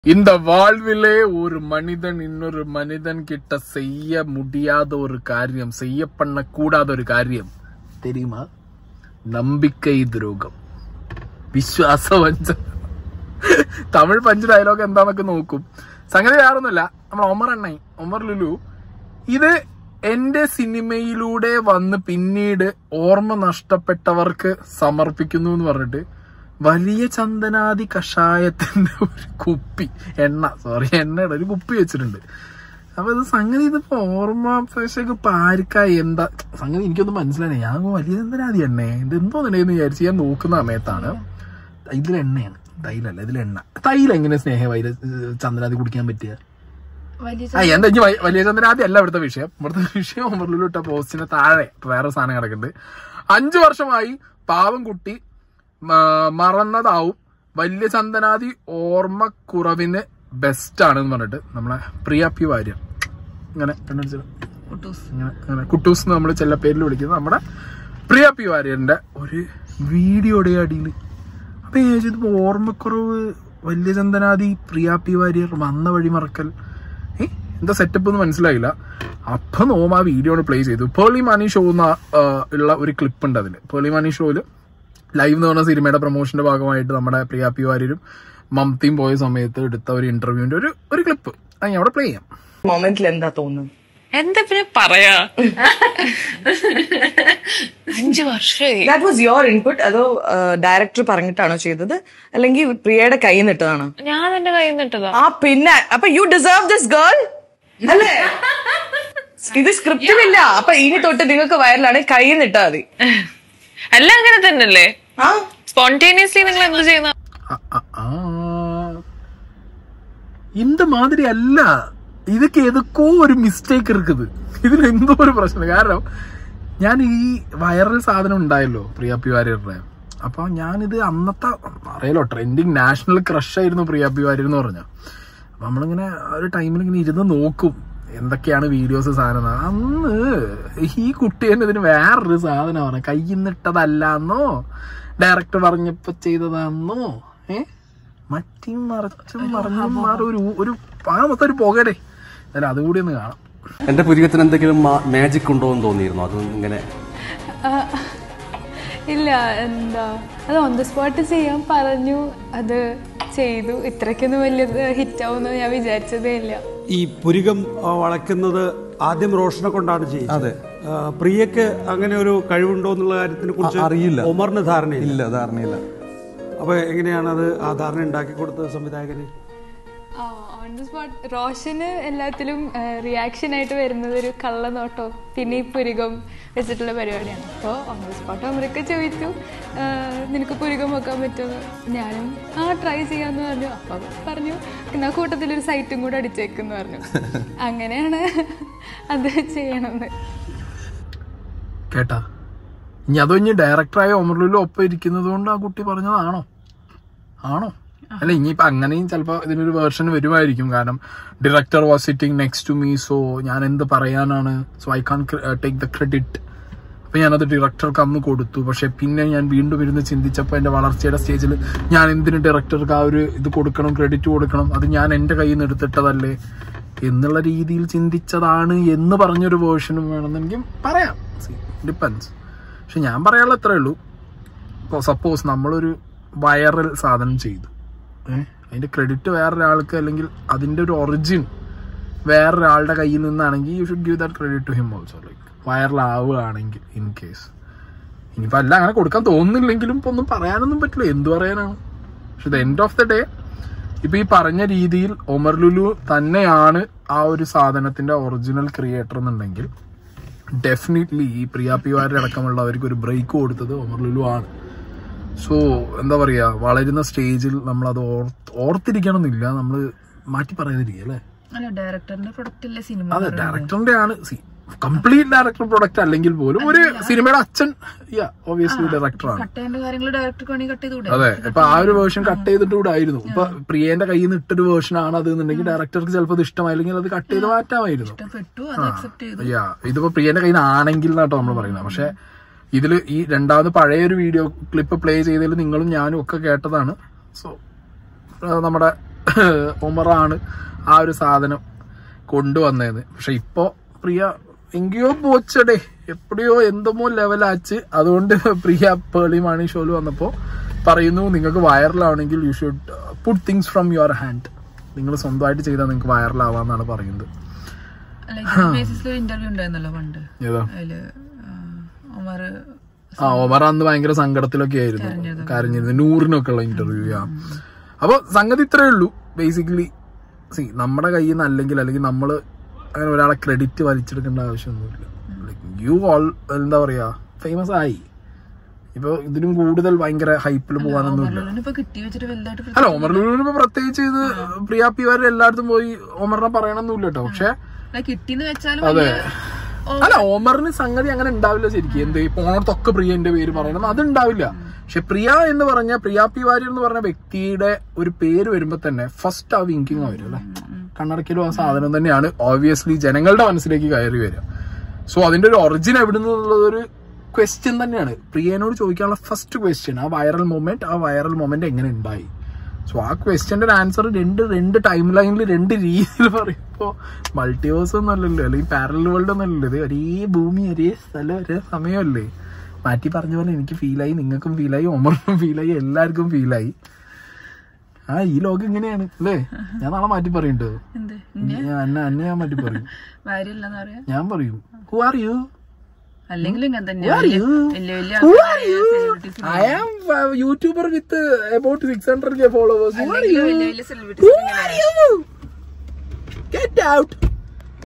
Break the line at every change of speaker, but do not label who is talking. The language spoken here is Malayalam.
இந்த வாழ்விலே ஒரு மனிதன் இன்னொரு மனிதன் கிட்ட செய்ய முடியாத ஒரு காரியம் செய்ய பண்ண கூடாத ஒரு காரியம் தெரியுமா നമ്പിക്കൈ ദ്രോഹം വിശ്വാസവഞ്ച തമിഴ് പഞ്ച് ഡയലോഗ് എന്താന്നൊക്കെ നോക്കും സംഗതി വേറൊന്നുമില്ല നമ്മൾ ഒമർ എണ്ണ ഒമർ ലുലു ഇത് എന്റെ സിനിമയിലൂടെ വന്ന് പിന്നീട് ഓർമ്മ നഷ്ടപ്പെട്ടവർക്ക് സമർപ്പിക്കുന്നു എന്ന് പറഞ്ഞിട്ട് വലിയ ചന്ദനാദി കഷായത്തിന്റെ ഒരു കുപ്പി എണ്ണ സോറി എണ്ണയുടെ ഒരു കുപ്പി വെച്ചിട്ടുണ്ട് അപ്പൊ ഇത് സംഗതി ഇതിപ്പോ ഓർമ്മ പക്ഷേക്ക് ഇപ്പൊ ആർക്കാ എന്താ സംഗതി എനിക്കൊന്നും മനസ്സിലായി ഞാൻ അങ്ങ് വലിയ ചന്ദനാദി എണ്ണേ ഇത് എന്തോ എന്ന് വിചാരിച്ച് ഞാൻ നോക്കുന്ന സമയത്താണ് ഇതിൽ എണ്ണയാണ് തൈലല്ല ഇതിൽ എണ്ണ തൈല എങ്ങനെ സ്നേഹ വൈര ചന്ദനാദി കുടിക്കാൻ പറ്റിയ
വലിയ
ആ എന്താ ഇനി വൈ- വലിയ ചന്ദ്രനാഥി അല്ല ഇവിടുത്തെ വിഷയം ഇവിടുത്തെ വിഷയം ഒമറിലു ഇട്ട പോസ്റ്റിന് താഴെ വേറെ സാധനം കിടക്കുന്നുണ്ട് അഞ്ചു വർഷമായി പാവം കുട്ടി മ- മറന്നതാവും വലിയ ചന്ദനാദി ഓർമ്മക്കുറവിന് ബെസ്റ്റ് ആണ് എന്ന് പറഞ്ഞിട്ട് നമ്മളെ പ്രിയ പി വാര്യർ ഇങ്ങനെ കണ്ടുപിടിച്ചത്
കുട്ടൂസ്
ഇങ്ങനെ ഇങ്ങനെ കുട്ടൂസ് എന്ന് നമ്മൾ ചെല്ല പേരിൽ വിളിക്കുന്നത് നമ്മുടെ പ്രിയ പി വാര്യറിന്റെ ഒരു വീഡിയോയുടെ അടിയിൽ അപ്പൊ ഞാൻ ചോദിച്ചത് ഇപ്പൊ ഓർമ്മക്കുറവ് വലിയ ചന്ദനാദി പ്രിയ പി വാര്യർ വന്ന വഴി മറക്കൽ ഏ എന്താ സെറ്റപ്പ് എന്ന് മനസ്സിലായില്ല അപ്പൊ നോം ആ വീഡിയോ പ്ലേ ചെയ്തു പേളി മണി ഷോ എന്ന ആ, ഉള്ള ഒരു ക്ലിപ്പ് ഉണ്ട് അതിൽ പേളി മണി ഷോയില് ലൈവ് എന്ന് പറഞ്ഞ സിനിമയുടെ പ്രൊമോഷന്റെ ഭാഗമായിട്ട് നമ്മുടെ പ്രിയ പി വാര്യരും മമതയും പോയ സമയത്ത് എടുത്ത ഒരു ഇന്റർവ്യൂവിന്റെ ഒരു ഒരു ക്ലിപ്പ് അത് ഞാൻ അവിടെ പ്ലേ ചെയ്യാം
മൊമെന്റിൽ എന്താ തോന്നുന്നത്
എന്താ പിന്നെ പറയാ അഞ്ചു വർഷമായി
ദാറ്റ് വാസ് യുവർ ഇൻപുട്ട് അതോ ഡയറക്ടർ പറഞ്ഞിട്ടാണോ ചെയ്തത് അല്ലെങ്കിൽ പ്രിയയുടെ കൈ നിട്ടതാണോ
ഞാൻ എന്റെ കയ്യിൽ നിന്നിട്ടതാ
ആ പിന്നെ അപ്പൊ യു ഡിസേർവ് ദിസ് ഗേൾ അല്ലേ ഇത് സ്ക്രിപ്റ്റിലില്ല അപ്പൊ ഇനി തൊട്ട് നിങ്ങൾക്ക് വയറിലാണ് കൈ നിട്ടാ മതി
അല്ല അങ്ങനെ തന്നെയല്ലേ
ആ
സ്പോണ്ടേനിയസ്ലി നിങ്ങൾ എന്ത് ചെയ്യുന്ന
ആ, ആ, ആ. இந்த மாதிரி அல்ல இதுக்கு എതുക്കോ ഒരു മിസ്റ്റേക്ക് இருக்குது ഇതിൽ എന്തോ ഒരു പ്രശ്നം കാരണം ഞാൻ ഈ വൈറൽ സാധനം ഉണ്ടായല്ലോ പ്രിയ പി വാര്യരുടെ അപ്പൊ ഞാനിത് അന്നത്തെ അറിയാലോ ട്രെൻഡിങ് നാഷണൽ ക്രഷ് ആയിരുന്നു പ്രിയ പി വാര്യർ എന്ന് പറഞ്ഞ അപ്പൊ നമ്മളിങ്ങനെ ആ ഒരു ടൈമിൽ ഇങ്ങനെ ഇരുന്ന് നോക്കും എന്തൊക്കെയാണ് വീഡിയോസ് സാധനം എന്ന്. അന്ന് ഈ കുട്ടി തന്നെ ഇതിന് വേറൊരു സാധനമാണ് കയ്യിൽ നിന്നിട്ടതല്ലാന്നോ ഡയറക്ടർ പറഞ്ഞപ്പോ ചെയ്തതാന്നോ ഏ മറ്റും മറിച്ചും മറിഞ്ഞും മാറി ഒരു ഒരു ആ മൊത്തം ഒരു പുകടേ എന്നാലും അതുകൂടി ഒന്ന് കാണാം
എന്റെ പുരികത്തിന് എന്തെങ്കിലും മാജിക് ഉണ്ടോ എന്ന് തോന്നിയിരുന്നു അത് ഇങ്ങനെ
ആ, ഇല്ല എന്താ അത് ഓൺ ദ സ്പോട്ട് ചെയ്യാൻ പറഞ്ഞു അത് ചെയ്തു ഇത്രയ്ക്കൊന്നും വലിയ ഹിറ്റാവുമെന്ന് ഞാൻ വിചാരിച്ചതേ ഇല്ല
ഈ പുരികം ആ, വളയ്ക്കുന്നത് ആദ്യം റോഷനെ കൊണ്ടാണ് ചെയ്യുന്നത്
അതെ.
ആ, പ്രിയക്ക് അങ്ങനെ ഒരു കഴിവുണ്ടോ എന്നുള്ള കാര്യത്തിനെ കുറിച്ച്
അ- അറിയില്ല.
ഒമറിന് ധാരണയില്ല
ഇല്ല ധാരണയില്ല
അപ്പൊ എങ്ങനെയാണ് അത് ആ ധാരണ ഉണ്ടാക്കി കൊടുത്തത് സംവിധായകന്
ഓൺ ദ സ്പോട്ട് റോഷന് എല്ലാത്തിലും റിയാക്ഷൻ ആയിട്ട് വരുന്നത് ഒരു കള്ളനോട്ടോ പിന്നെ ഈ പുരുകം വെച്ചിട്ടുള്ള പരിപാടിയാണ് അപ്പോൾ ഓൺ ദ സ്പോട്ട് അവരൊക്കെ ചോദിച്ചു ആ, നിനക്ക് പുരുകം വെക്കാൻ പറ്റുമോ ഞാനും ആ ട്രൈ ചെയ്യാന്ന് പറഞ്ഞു അപ്പം പറഞ്ഞു എന്നാ കൂട്ടത്തിലൊരു സൈറ്റും കൂടെ അടിച്ചേക്കെന്ന് പറഞ്ഞു അങ്ങനെയാണ് അത് ചെയ്യണമെന്ന്
കേട്ടാ ഇനി അതോ ഇനി ഡയറക്ടറായ ഒമർലുലു ഒപ്പം ഇരിക്കുന്നത് കൊണ്ട് ആ കുട്ടി പറഞ്ഞതാണോ ആണോ അല്ല ഇനിയിപ്പോ അങ്ങനെയും ചിലപ്പോ ഇതിനൊരു വേർഷൻ വരുമായിരിക്കും കാരണം director was sitting next to me so ഞാൻ എന്ത് പറയാനാണ് so I can't take the credit അപ്പൊ ഞാനത് ഡയറക്ടർക്ക് അന്ന് കൊടുത്തു പക്ഷെ പിന്നെ ഞാൻ വീണ്ടും ഇരുന്ന് ചിന്തിച്ചപ്പോൾ എന്റെ വളർച്ചയുടെ സ്റ്റേജിൽ ഞാൻ എന്തിന് ഡയറക്ടർക്ക് ആ ഒരു ഇത് കൊടുക്കണം ക്രെഡിറ്റ് കൊടുക്കണം അത് ഞാൻ എന്റെ കയ്യിൽ നിന്ന് എടുത്തിട്ടതല്ലേ എന്നുള്ള രീതിയിൽ ചിന്തിച്ചതാണ് എന്ന് പറഞ്ഞൊരു വേർഷനും വേണമെന്നെങ്കിൽ പറയാം ഡിപ്പെൻസ് പക്ഷെ ഞാൻ പറയാനുള്ള അത്രേ ഉള്ളൂ ഇപ്പോൾ സപ്പോസ് നമ്മളൊരു വൈറൽ സാധനം ചെയ്തു ഏഹ് അതിന്റെ ക്രെഡിറ്റ് വേറൊരാൾക്ക് അല്ലെങ്കിൽ അതിന്റെ ഒരു ഒറിജിൻ വേറൊരാളുടെ കയ്യിൽ നിന്നാണെങ്കിൽ you should give that credit to him also like viral ആവുകയാണെങ്കിൽ ഇൻ കേസ് ഇനിയിപ്പോൾ അല്ല അങ്ങനെ കൊടുക്കാൻ തോന്നുന്നില്ലെങ്കിലും ഇപ്പൊ ഒന്നും പറയാനൊന്നും പറ്റില്ല എന്ത് പറയാനാണ് പക്ഷെ the end of the day ഇപ്പൊ ഈ പറഞ്ഞ രീതിയിൽ ഒമർ ലുലു തന്നെയാണ് ആ ഒരു സാധനത്തിന്റെ ഒറിജിനൽ ക്രിയേറ്റർ എന്നുണ്ടെങ്കിൽ ഡെഫിനറ്റ്ലി ഈ പ്രിയ പിവാരി അടക്കമുള്ളവർക്ക് ഒരു ബ്രേക്ക് കൊടുത്തത് ഒമർ ലുലു ആണ് സോ എന്താ പറയാ വളരുന്ന സ്റ്റേജിൽ നമ്മൾ അത് ഓർത്തിരിക്കണം എന്നില്ല നമ്മൾ മാറ്റി പറയാതിരിക്കുക അല്ലേ
അല്ല ഡയറക്ടറിന്റെ പ്രൊഡക്റ്റ് അല്ലേ സിനിമ
അതെ ഡയറക്ടറിന്റെ ആണ് കംപ്ലീറ്റ് ഡയറക്ടർ പ്രൊഡക്റ്റ് അല്ലെങ്കിൽ പോലും ഒരു സിനിമയുടെ അച്ഛൻ യാ ഒബിയസ്ലി ഡയറക്ടറാണ്
കട്ട് ചെയ്യേണ്ട കാര്യങ്ങൾ ഡയറക്ടർക്ക് വേണമെങ്കിൽ കട്ട് ചെയ്തുകൂടെ
അതെ ഇപ്പൊ ആ ഒരു വേർഷൻ കട്ട് ചെയ്തിട്ട് കൂടെ ആയിരുന്നു ഇപ്പൊ പ്രിയന്റെ കയ്യിൽ നിന്ന് ഇട്ടൊരു വേർഷൻ ആണ് അത് എന്നുണ്ടെങ്കിൽ ഡയറക്ടർക്ക് ചിലപ്പോൾ അത് ഇഷ്ടമായില്ലെങ്കിൽ അത് കട്ട് ചെയ്ത് മാറ്റാമായിരുന്നു
ഇഷ്ടപ്പെട്ടു അത് അക്സെപ്റ്റ് ചെയ്തു
യാ ഇതിപ്പോ പ്രിയന്റെ കയ്യിൽ നിന്നാണെങ്കിൽ എന്നാട്ടോ നമ്മൾ പറയുന്നത് പക്ഷെ ഇതില് ഈ രണ്ടാമത് പഴയൊരു വീഡിയോ ക്ലിപ്പ് പ്ലേ ചെയ്തതിൽ നിങ്ങളും ഞാനും ഒക്കെ കേട്ടതാണ് സോ നമ്മുടെ ഒമറാണ് ആ ഒരു സാധനം കൊണ്ടുവന്നതെന്ന് പക്ഷെ ഇപ്പോ പ്രിയ എങ്കയോ പോച്ചടേ എപ്പോഴയോ എന്തുമോ ലെവലാച്ച് അതുകൊണ്ട് പ്രിയ പേളി മാണി ഷോയിൽ വന്നപ്പോ പറയുന്നു നിങ്ങൾക്ക് വൈറലാവണമെങ്കിൽ you should put things from your hand നിങ്ങൾ സ്വന്തമായിട്ട് ചെയ്താൽ നിങ്ങൾക്ക് വൈറലാവാന്നാണ് പറയുന്നത്
അല്ല ബേസിസിൽ ഒരു ഇന്റർവ്യൂ ഉണ്ടായിരുന്നല്ലോ പണ്ട്
ഏതാ
അതില് ആ, ഒമർ
ആ ഒമർ അന്ന് ഭയങ്കര സങ്കടത്തിലൊക്കെ ആയിരുന്നു കരഞ്ഞിരുന്നു നൂറിനൊക്കെ ഉള്ള ഇന്റർവ്യൂ ആ അപ്പൊ സംഗതി ഇത്രേ ഉള്ളൂ ബേസിക്കലി സി നമ്മുടെ കയ്യിൽ നിന്ന് അല്ലെങ്കിൽ അല്ലെങ്കിൽ നമ്മള് അങ്ങനെ ഒരാളെ ക്രെഡിറ്റ് വലിച്ചെടുക്കേണ്ട ആവശ്യമൊന്നുമില്ല യു ഓൾ എന്താ പറയാ ഫേമസ് ആയി ഇപ്പൊ ഇതിനും കൂടുതൽ ഭയങ്കര ഹൈപ്പിൽ പോകാനൊന്നുമില്ല
ഇപ്പൊ കിട്ടി വെച്ചിട്ട് വലുതായിട്ട്
അല്ല ഒമർ ലുലുവിന് ഇപ്പൊ പ്രത്യേകിച്ച് ഇത് പ്രിയ പി വാര് എല്ലായിടത്തും പോയി ഒമറിനെ പറയണമെന്നില്ല കേട്ടോ പക്ഷെ
അല്ല കിട്ടിന്ന് വെച്ചാലും
അതെ
വലിയ- ഓ,
അല്ല ഓമറിന് സംഗതി അങ്ങനെ ഉണ്ടാവില്ല ശരിക്കും എന്ത് പോണത്തൊക്കെ പ്രിയന്റെ പേര് പറയണം അത് ഉണ്ടാവില്ല പക്ഷെ പ്രിയ എന്ന് പറഞ്ഞ പ്രിയ പി വാര്യർ എന്ന് പറഞ്ഞ വ്യക്തിയുടെ ഒരു പേര് വരുമ്പോ തന്നെ ഫസ്റ്റ് ആ വിങ്കിങ് വരും അല്ലെ കണ്ണടക്കലും ആ സാധനം തന്നെയാണ് ഓബിയസ്ലി ജനങ്ങളുടെ മനസ്സിലേക്ക് കയറി വരിക സോ അതിന്റെ ഒരു ഒറിജിൻ എവിടുന്നുള്ളത് ഒരു ക്വസ്റ്റ്യൻ തന്നെയാണ് പ്രിയനോട് ചോദിക്കാനുള്ള ഫസ്റ്റ് ക്വസ്റ്റ്യൻ ആ വൈറൽ മൊമെന്റ് ആ വൈറൽ മൊമെന്റ് എങ്ങനെ ഉണ്ടായി സോ ആ ക്വസ്റ്റ്യന്റെ ആൻസർ രണ്ട് രണ്ട് ടൈം ലൈനിൽ രണ്ട് രീതിയിൽ പറയുമ്പോ മൾട്ടിവേഴ്സ് ഒന്നും അല്ലല്ലോ അല്ലെങ്കിൽ പാരലൽ വേൾഡ് ഒന്നും അല്ലല്ലോ ഇത് ഒരേ ഭൂമി ഒരേ സ്ഥലം ഒരേ സമയമല്ലേ മാറ്റി പറഞ്ഞ പോലെ എനിക്ക് ഫീലായി നിങ്ങൾക്കും ഫീലായി ഒമറിനും ഫീലായി എല്ലാവർക്കും ഫീലായി ആ ഈ ലോകം ഇങ്ങനെയാണ് അല്ലേ ഞാൻ നാളെ മാറ്റി പറയുന്നുണ്ടോ
എന്ത്
ഞാൻ അന്നെ അന്നെ ഞാൻ മാറ്റി പറയും
ഭാര്യയില്ലെന്ന് പറയാ
ഞാൻ പറയും ഹു ആർ യു
അല്ലെങ്കിലും ഇങ്ങനെ തന്നെ
Who are
വലിയ
you?
വലിയ വലിയ
Who are you?
celebrities
I am a YouTuber with uh, about 600k followers. Who are
അല്ലെങ്കിലും
you?
വലിയ വലിയ
Who
celebrities
are you? Get out.